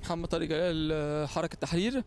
محمد طارق جلال آه، حركة تحرير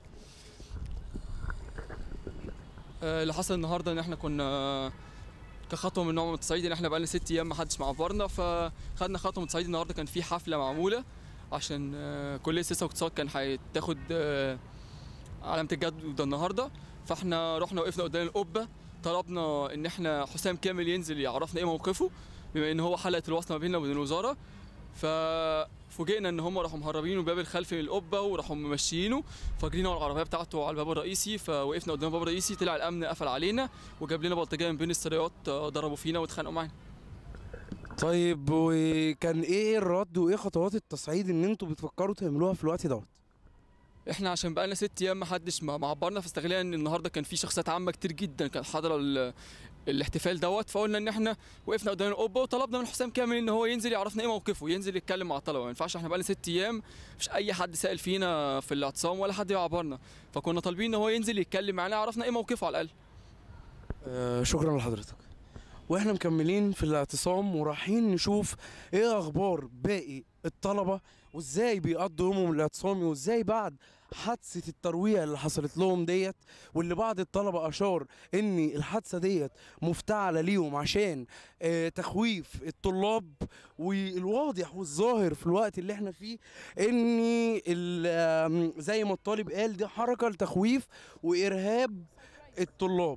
آه، اللي حصل النهارده ان احنا كنا كخطوه من نوع من التصعيد ان احنا بقالنا ست ايام ما حدش معبرنا فخدنا خطوه من التصعيد النهارده كان في حفله معموله عشان آه، كليه سياسه واقتصاد كان هيتاخد آه، علامه الجدول النهارده فاحنا رحنا وقفنا قدام القبه طلبنا ان احنا حسام كامل ينزل يعرفنا ايه موقفه بما ان هو حلقه الوصل ما بيننا وبين الوزاره ففوجئنا ان هم راحوا مهربينه الباب الخلفي من القبه وراحوا ممشيينه فجرينا على العربيه بتاعته على الباب الرئيسي فوقفنا قدام الباب الرئيسي طلع الامن قفل علينا وجاب لنا بلطجيه من بين السرايات آه، ضربوا فينا واتخانقوا معانا طيب وكان ايه الرد وايه خطوات التصعيد ان انتوا بتفكروا تعملوها في الوقت دوت احنا عشان بقالنا ست ايام ما حدش ما- معبرنا فاستغلنا ان النهارده كان في شخصيات عامه كتير جدا كانت حاضره ال- الاحتفال دوت فقلنا ان احنا وقفنا قدام القبه وطلبنا من حسام كامل ان هو ينزل يعرفنا ايه موقفه ينزل يتكلم مع الطلبه ما ينفعش احنا بقالنا ست ايام مفيش اي حد سال فينا في الاعتصام ولا حد يعبرنا فكنا طالبين ان هو ينزل يتكلم معانا يعرفنا ايه موقفه على الاقل آه شكرا لحضرتك واحنا مكملين في الاعتصام ورايحين نشوف ايه اخبار باقي الطلبه وازاي بيقضوا يومهم الاعتصامي وازاي بعد حادثه الترويع اللي حصلت لهم ديت واللي بعض الطلبه اشار ان الحادثه ديت مفتعله ليهم عشان آه تخويف الطلاب والواضح والظاهر في الوقت اللي احنا فيه ان ال- آم، زي ما الطالب قال دي حركه لتخويف وارهاب الطلاب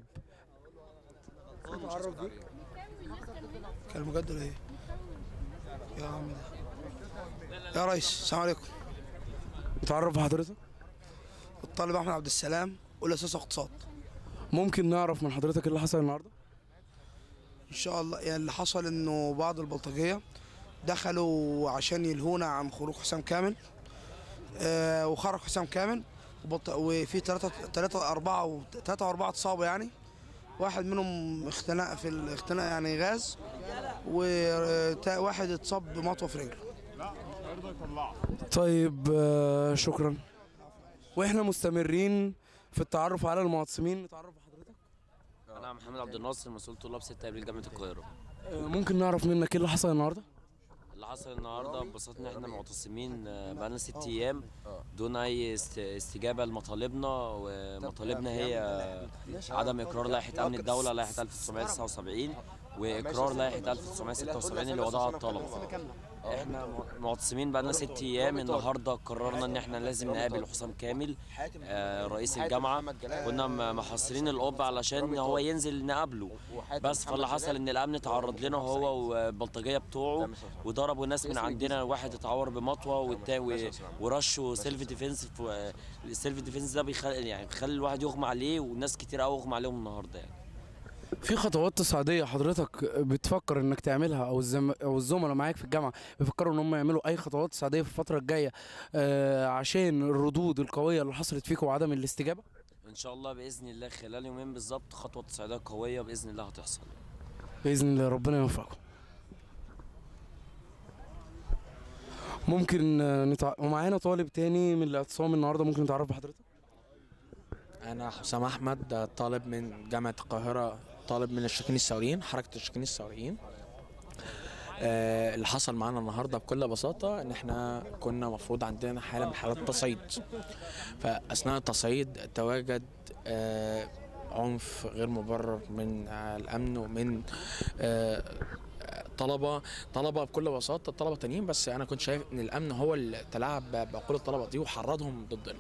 كلام بجد ولا ايه؟ يا عم ده يا ريس السلام عليكم نتعرف بحضرتك الطالب احمد عبد السلام اولى اساس اقتصاد ممكن نعرف من حضرتك ايه اللي حصل النهارده ان شاء الله يعني اللي حصل انه بعض البلطجيه دخلوا عشان يلهونا عن خروج حسام كامل آه وخرج حسام كامل وبط... وفي ثلاثة ثلاثة أربعة و... ثلاثة وأربعة اتصابوا يعني واحد منهم اختنق في الاختناق يعني غاز وواحد اتصاب بمطوة في رجله طيب آه، شكرا واحنا مستمرين في التعرف على المعتصمين نتعرف بحضرتك انا محمد عبد الناصر مسؤول طلاب 6 ابريل جامعه القاهره آه، ممكن نعرف منك ايه اللي حصل النهارده اللي حصل النهارده ببساطه ان احنا معتصمين آه، بقالنا ست ايام دون اي است- استجابه لمطالبنا ومطالبنا هي آه، عدم اقرار لائحه امن الدوله لائحه 1979 واقرار لائحه 1976 اللي وضعها الطلبه احنا معتصمين بقالنا ست ايام النهارده قررنا ان احنا لازم نقابل حسام كامل آه، رئيس الجامعه كنا م- محاصرين القب علشان هو ينزل نقابله بس فاللي حصل ان الامن تعرض لنا هو والبلطجيه بتوعه وضربوا ناس من عندنا واحد اتعور بمطوه والتاني ورشوا سيلف ديفense السيلف ديفنس ده بيخلي يعني بيخلي الواحد يغمى عليه وناس كتير قوي اغمى عليهم النهارده يعني في خطوات تصعيديه حضرتك بتفكر انك تعملها او الزم... او الزملاء معاك في الجامعه بيفكروا ان هم يعملوا اي خطوات تصعيديه في الفتره الجايه آه عشان الردود القويه اللي حصلت فيكم وعدم الاستجابه ان شاء الله باذن الله خلال يومين بالظبط خطوه تصعيديه قويه باذن الله هتحصل باذن الله ربنا يوفقكم ممكن آه، نتع... ومعانا طالب تاني من الاعتصام النهارده ممكن نتعرف بحضرتك أنا حسام أحمد طالب من جامعة القاهرة طالب من الشاكين الثوريين حركة الشاكين الثوريين آه، اللي حصل معانا النهارده بكل بساطة إن إحنا كنا مفروض عندنا حالة من حالات التصعيد فأثناء التصعيد تواجد آه، عنف غير مبرر من آه، الأمن ومن آه، طلبة طلبة بكل بساطة طلبة تانيين بس أنا كنت شايف إن الأمن هو اللي تلاعب بعقول الطلبة دي وحرضهم ضدنا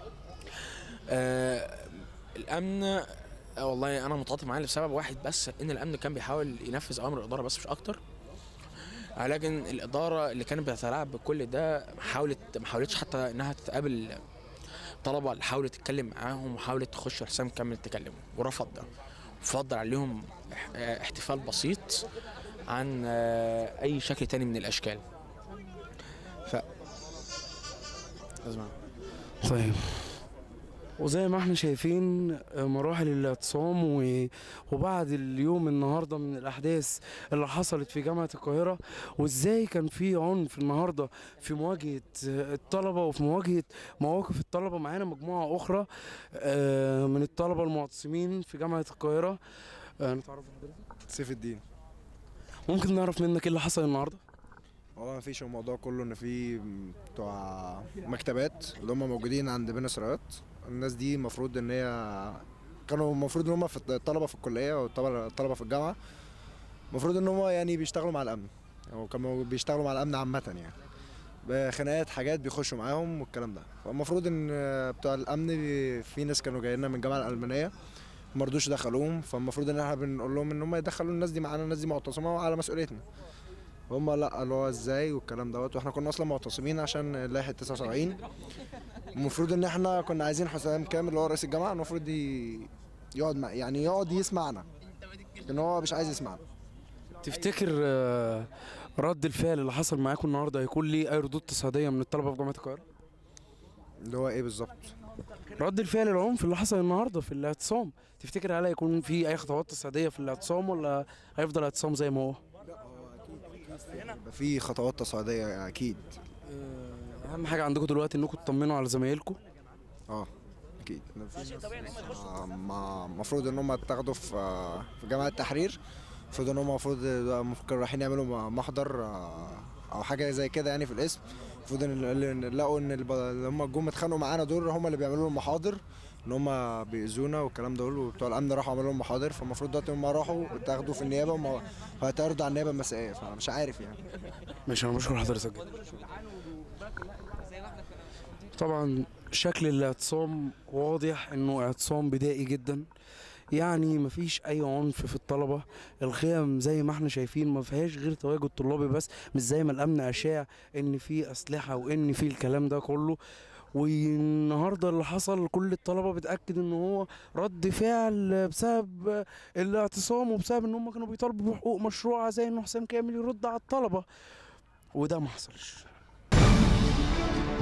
آه الامن آه والله انا متعاطف معاه لسبب واحد بس ان الامن كان بيحاول ينفذ اوامر الاداره بس مش اكتر آه، لكن الاداره اللي كانت بتتلاعب بكل ده حاولت ما حاولتش حتى انها تقابل طلبه اللي حاولت تتكلم معاهم وحاولت تخش حسام كامل تكلمه ورفض ده فضل عليهم اح- آه، احتفال بسيط عن آه، اي شكل تاني من الاشكال ف لازم أعمل. طيب وزي ما احنا شايفين آه، مراحل الاعتصام و- وبعد اليوم النهارده من الاحداث اللي حصلت في جامعه القاهره وازاي كان في عنف النهارده في مواجهه آه، الطلبه وفي مواجهه مواقف الطلبه معانا مجموعه اخرى آه، من الطلبه المعتصمين في جامعه القاهره آه، نتعرف بحضرتك سيف الدين ممكن نعرف منك ايه اللي حصل النهارده هو مفيش الموضوع كله ان في بتوع مكتبات اللي هم موجودين عند بين سرايات الناس دي المفروض ان هي كانوا المفروض ان هم في الطلبه في الكليه والطلبه الطلبة في الجامعه المفروض ان هم يعني بيشتغلوا مع الامن او كانوا بيشتغلوا مع الامن عامه يعني بخناقات حاجات بيخشوا معاهم والكلام ده فالمفروض ان بتوع الامن بي- في ناس كانوا جايين لنا من الجامعه الالمانيه ما رضوش يدخلوهم فالمفروض ان احنا بنقول لهم ان هم يدخلوا الناس دي معانا الناس دي معتصمه وعلى مسؤوليتنا هم لا اللي هو ازاي والكلام دوت واحنا كنا اصلا معتصمين عشان لائحه 79 المفروض ان احنا كنا عايزين حسام كامل اللي هو رئيس الجامعه المفروض ي- يقعد مع يعني يقعد يسمعنا لكن هو مش عايز يسمعنا تفتكر آه، رد الفعل اللي حصل معاكم النهارده هيكون ليه اي ردود تصعيديه من الطلبه في جامعه القاهره اللي هو ايه بالظبط رد الفعل العنف اللي حصل النهارده في الاعتصام تفتكر هل هيكون في اي خطوات تصعيديه في الاعتصام ولا هيفضل الاعتصام زي ما هو يبقى في خطوات تصعيديه اكيد اهم حاجه عندكم دلوقتي انكم تطمنوا على زمايلكم اه اكيد آه، ما- المفروض ان هم اتاخدوا في آه، في جامعه التحرير المفروض ان هم المفروض ممكن رايحين يعملوا محضر آه، او حاجه زي كده يعني في الاسم المفروض ان اللي لقوا ان الب- اللي هم جم اتخانقوا معانا دول هم اللي بيعملوا لهم محاضر ان هم بيأذونا والكلام ده وبتوع الامن راحوا عملوا لهم محاضر فالمفروض دلوقتي هم راحوا اتاخدوا في النيابه وما- وهيتعرضوا على النيابه المسائيه فانا مش عارف يعني ماشي انا بشكر حضرتك جدا طبعا شكل الاعتصام واضح انه اعتصام بدائي جدا يعني مفيش اي عنف في الطلبه الخيم زي ما احنا شايفين ما فيهاش غير تواجد طلابي بس مش زي ما الامن اشاع ان في اسلحه وان في الكلام ده كله والنهارده اللي حصل كل الطلبه بتاكد ان هو رد فعل بسبب الاعتصام وبسبب ان هم كانوا بيطالبوا بحقوق مشروعه زي انه حسام كامل يرد على الطلبه وده ما حصلش